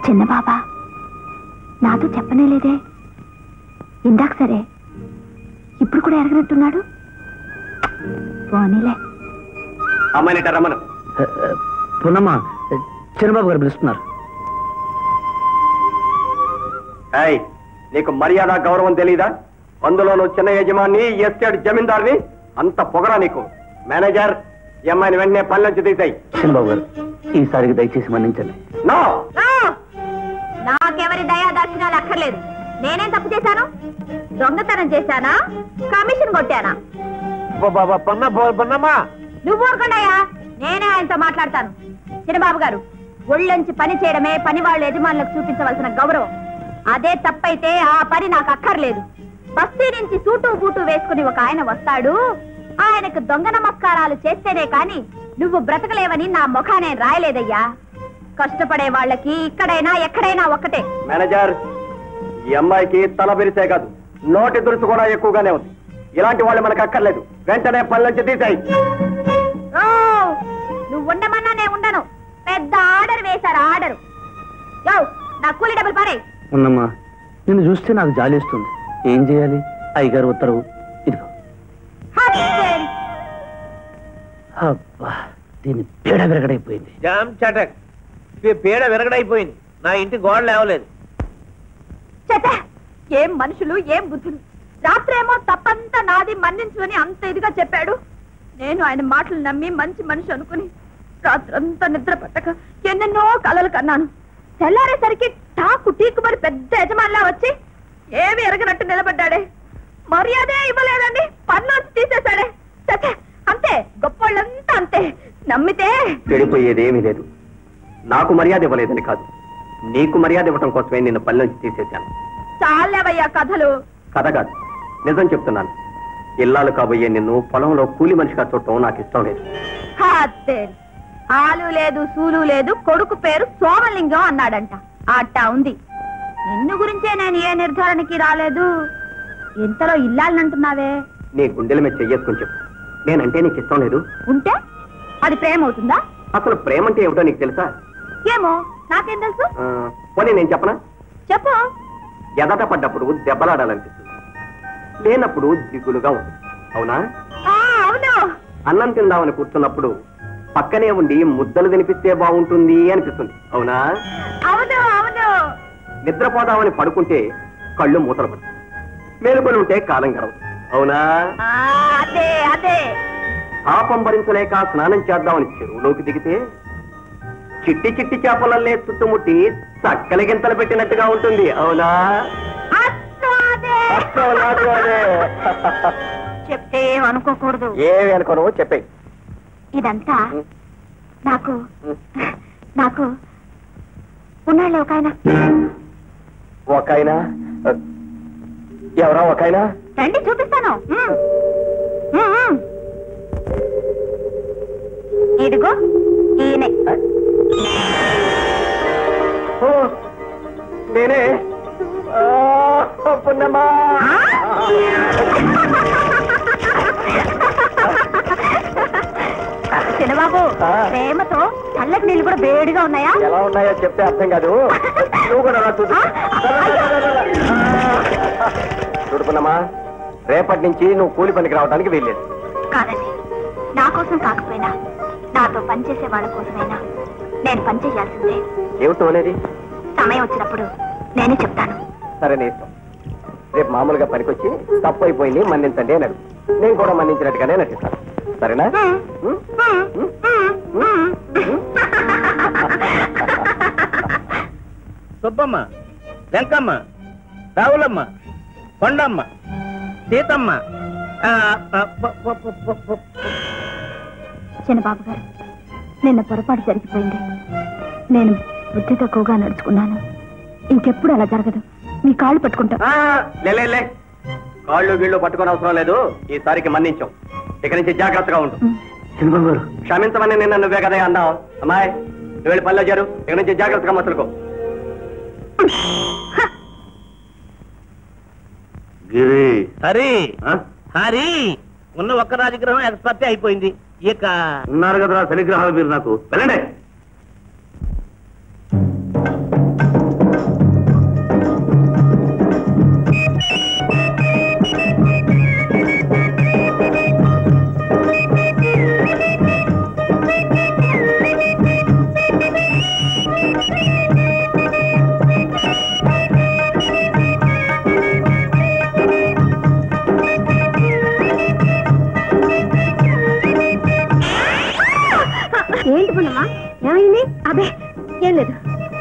చిన్న బాబా నాతో చెప్పనే లేదే ఇందాక సరే ఇప్పుడు కూడా ఎరగనట్టున్నాడు పోనీలే అమ్మాయినిట రమ్మను పున్నమ్మ చిన్నబాబు గారు పిలుస్తున్నారు ఏయ్ నీకు మర్యాద గౌరవం తెలీదా అందులో నువ్వు చిన్న యజమాని ఎస్టేట్ జమీందార్ని అంత పొగరా నీకు మేనేజర్ ఈ అమ్మాయిని వెంటనే పని నుంచి తీసాయి చిన్నబాబు గారు ఈసారికి దయచేసి మన్నించండి నో నాకెవరి దయా దర్శనాలు అక్కర్లేదు నేనేం తప్పు చేశాను దొంగతనం చేశానా కమిషన్ కొట్టానా పన్నమ్మా నువ్వు ఊరుకుండాయా నేనే ఆయనతో మాట్లాడతాను చిన్నబాబు గారు ఒళ్ళొంచి పని చేయడమే పని వాళ్ళ యజమానులకు చూపించవలసిన గౌరవం అదే తప్పైతే ఆ పని నాకు అక్కర్లేదు బస్తీ నుంచి సూటు బూటు వేసుకుని ఒక ఆయన వస్తాడు ఆయనకు దొంగ నమస్కారాలు చేస్తేనే కాని నువ్వు బ్రతకలేవని నా ముఖానే రాయలేదయ్యా కష్టపడే వాళ్ళకి ఇక్కడైనా ఎక్కడైనా ఒక్కటే మేనేజర్ ఈ అమ్మాయికి తల పెరిసే కాదు నోటి దురుసు కూడా ఎక్కువగానే ఉంది ఇలాంటి వాళ్ళు మనకు అక్కర్లేదు వెంటనే పని నుంచి తీసాయి ఓ నువ్వు ఉండమన్నా నేను ఉండను పెద్ద ఆర్డర్ వేశారు ఆర్డర్ యో నా కూలి డబ్బులు పారే ఉన్నమ్మా నిన్ను చూస్తే నాకు జాలిస్తుంది ఏం చేయాలి అయ్యగారు ఉత్తర్వు ఇదిగో అబ్బా దీని పీడ విరగడైపోయింది జామ్ చటక్ పీ- పీడ విరగడైపోయింది నా ఇంటి గోడ లేవలేదు చెత్త ఏం మనుషులు ఏం బుద్ధులు రాత్రేమో తప్పంతా నాది మన్నించు అని అంత ఇదిగా చెప్పాడు నేను ఆయన మాటలు నమ్మి మంచి మనిషి అనుకుని రాత్రంతా నిద్ర పట్టక ఎన్నెన్నో కలలు కన్నాను తెల్లారేసరికి టాకు టీకుమని పెద్ద యజమానిలా వచ్చి ఏమి ఎరగనట్టు నిలబడ్డాడే మర్యాదే ఇవ్వలేదండి పన్నులోంచి తీసేశాడే చెత్త అంతే గొప్పోళ్ళంతా అంతే నమ్మితే చెడిపోయేది ఏమీ లేదు నాకు మర్యాద ఇవ్వలేదని కాదు నీకు మర్యాద ఇవ్వటం కోసమే నిన్ను పని నుంచి తీసేశాను చాలేవయ్యా కథలు కథ కాదు నిజం చెప్తున్నాను ఇల్లాలు కాబోయే నిన్ను పొలంలో కూలి మనిషిగా చూడటం నాకు ఇష్టం లేదు హత్తే. ఆలు లేదు సూలు లేదు కొడుకు పేరు సోమలింగం అన్నాడంట అట్టా ఉంది నిన్ను గురించే నేను ఏ నిర్ధారణకి రాలేదు ఇంతలో ఇల్లాలనంటున్నావే నీ గుండెల మీద చెయ్యేసుకుని చెప్పు నేనంటే నీకు ఇష్టం లేదు ఉంటే అది ప్రేమ అవుతుందా అసలు ప్రేమ అంటే ఏమిటో నీకు తెలుసా ఏమో నాకేం తెలుసు ఆ, పోనీ నేను చెప్పనా చెప్పు ఎదట పడ్డప్పుడు దెబ్బలాడాలనిపిస్తుంది లేనప్పుడు దిగులుగా ఉంటుంది అవునా ఆ, అవును అన్నం తిందామని కూర్చున్నప్పుడు పక్కనే ఉండి ముద్దలు తినిపిస్తే బాగుంటుంది అనిపిస్తుంది అవునా అవును అవును నిద్రపోదామని పడుకుంటే కళ్ళు మూతలు పడతాయి మేలుకొని ఉంటే కాలం గడవదు అవునా ఆ, అదే అదే పాపం భరించలేక స్నానం చేద్దామని చెరువులోకి దిగితే చిట్టి చిట్టి చేపలల్లే చుట్టుముట్టి చక్కల గింతలు పెట్టినట్టుగా ఉంటుంది అవునా అస్సలు అదే అస్సలు నాకు అదే. చెప్తే ఏమనుకోకూడదు ఏమి అనుకోను చెప్పే ఇదంతా నాకు నాకు ఉన్నాళ్ళే ఒక ఆయన ఒకైనా ఎవరా ఒకైనా రండి చూపిస్తాను మ్మ్. మ్మ్, మ్మ్. ఇదిగో ఈయనే ఓ, నేనే ఆ, పున్నమ్మా చిన్నబాబు ఆ. ప్రేమతో చల్లటి నీళ్ళు కూడా వేడిగా ఉన్నాయా ఎలా ఉన్నాయో చెప్తే అర్థం కాదు నువ్వు కూడా రా చూడు చూడు పున్నమ్మా రేపటి నుంచి నువ్వు కూలి పనికి రావడానికి వెళ్ళేది కాదండి నా కోసం కాకపోయినా నాతో పనిచేసే వాళ్ళ కోసమైనా నేను పని చేయాల్సిందే ఏమిటో అనేది సమయం వచ్చినప్పుడు నేనే చెప్తాను సరే నీ ఇష్టం రేపు మామూలుగా పనికొచ్చి తప్పు అయిపోయింది మన్నించండి అని అడుగు నేను కూడా మన్నించినట్టుగానే నటిస్తాను సరేనా ఉం? సుబ్బమ్మ వెంకమ్మ రావులమ్మ కొండమ్మ సీతమ్మ ఆ, ఆ, ప- ప- ప- ప- ప- చిన్నబాబు గారు నిన్న పొరపాటు జరిగిపోయింది నేను బుద్ధి తక్కువగా నడుచుకున్నాను ఇంకెప్పుడు అలా జరగదు మీ కాళ్ళు పట్టుకుంటా ఆ, లే లే, లే కాళ్ళు వీళ్ళు పట్టుకొని అవసరం లేదు ఈసారికి మన్నించాం ఇక నుంచి జాగ్రత్తగా ఉండు చిన్నబాబు గారు క్షమించమని నిన్న నువ్వే కదా అన్నావు అమ్మాయి నువ్వు వెళ్ళి పనిలో చేరు ఇక నుంచి జాగ్రత్తగా మసులుకో గిరి హరి ఆ? హరి ఉన్న ఒక్క రాజగ్రహం ఎక్స్పర్టీ అయిపోయింది ఇక ఉన్నారు కదరా శనిగ్రహాలు మీరు నాకు వెళ్ళండి అదే ఏం లేదు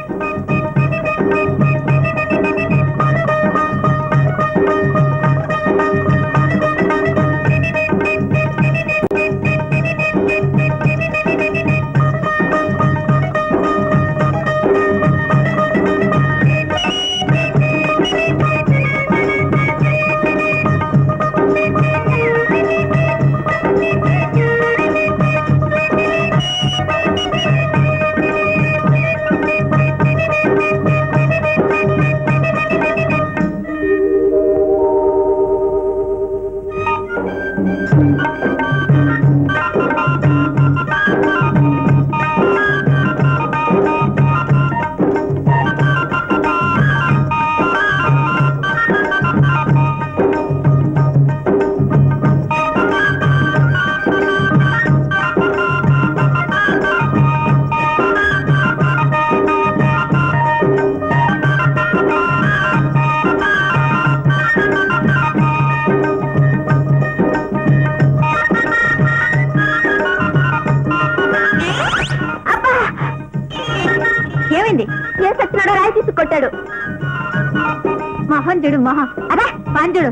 అబ్బా! ఏమైంది ఏ సచ్చినాడో రాయి తీసి కొట్టాడు మొహం చూడు మొహం అదే పాంజుడు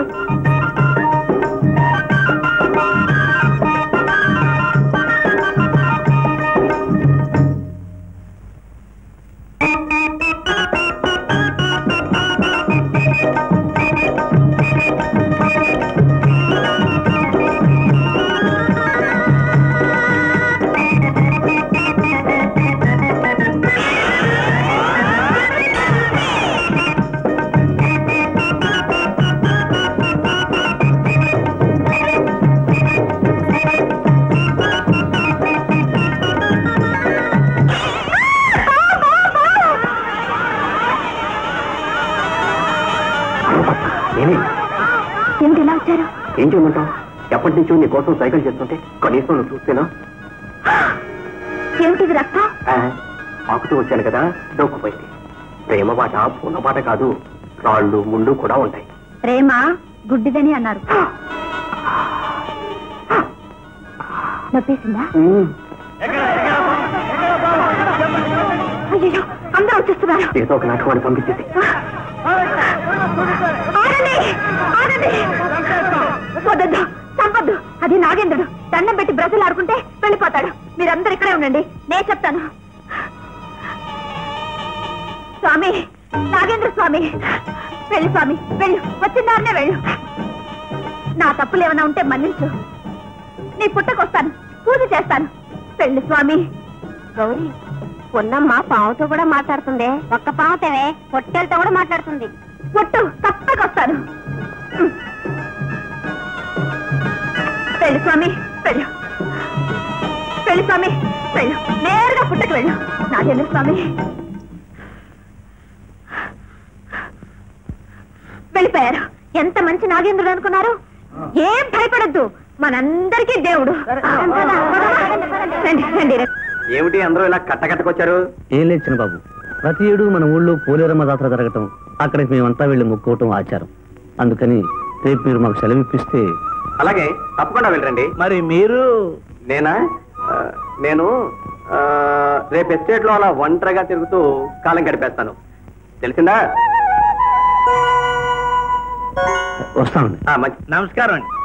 నేనే ఏమిటి ఇలా వచ్చారు ఏం చేయమంటావు ఎప్పటి నుంచో నీ కోసం సైకిల్ చేస్తుంటే కనీసం నువ్వు చూస్తేనా ఏమిటిది రక్తం ఆ, ఆకుతూ వచ్చాను కదా డొక్కుపోయింది ప్రేమ మాట పూల మాట కాదు రాళ్ళు ముళ్ళు కూడా ఉంటాయి ప్రేమ గుడ్డిదని అన్నారు నొప్పేసిందా అయ్యో అందరూ వచ్చేస్తున్నారు ఏదో ఒక నాటకం పంపించేసి ఆగండి! ఆగండి! వద్దొద్దు చంపొద్దు అది నాగేంద్రుడు దండం పెట్టి బ్రతులు ఆడుకుంటే వెళ్ళిపోతాడు మీరందరూ ఇక్కడే ఉండండి నేను చెప్తాను స్వామి నాగేంద్ర స్వామి వెళ్ళు స్వామి వెళ్ళు వచ్చిన దారినే వెళ్ళు నా తప్పులు ఏమైనా ఉంటే మన్నించు నీ పుట్టకొస్తాను పూజ చేస్తాను వెళ్ళు స్వామి గౌరీ పొన్నమ్మ పావుతో కూడా మాట్లాడుతుంది ఒక్క పావుతేవే పొట్టెలతో కూడా మాట్లాడుతుంది పొట్టు తప్పకొస్తాను వెళ్ళు స్వామి వెళ్ళు వెళ్ళు స్వామి వెళ్ళు నేరుగా పుట్టకు వెళ్ళు నాగేంద్ర స్వామి వెళ్ళిపోయారు ఎంత మంచి నాగేంద్రుడు అనుకున్నారు ఏం భయపడద్దు మనందరికీ దేవుడు రండి రండి రండి. ఏమిటి అందరూ ఇలా కట్టకట్టకొచ్చారు ఏం లేదు చిన్నబాబు ప్రతి ఏడు మన ఊళ్ళో పోలేరమ్మ జాతర జరగటం అక్కడికి మేమంతా వెళ్ళి మొక్కుకోవటం ఆచారం అందుకని రేపు మీరు మాకు సెలవు ఇప్పిస్తే అలాగే తప్పకుండా వెళ్ళండి మరి మీరు నేనా ఆ, నేను ఆ, రేపు ఎస్టేట్ లో అలా ఒంటరిగా తిరుగుతూ కాలం గడిపేస్తాను తెలిసిందా వస్తామండి ఆ, మంచి నమస్కారం అండి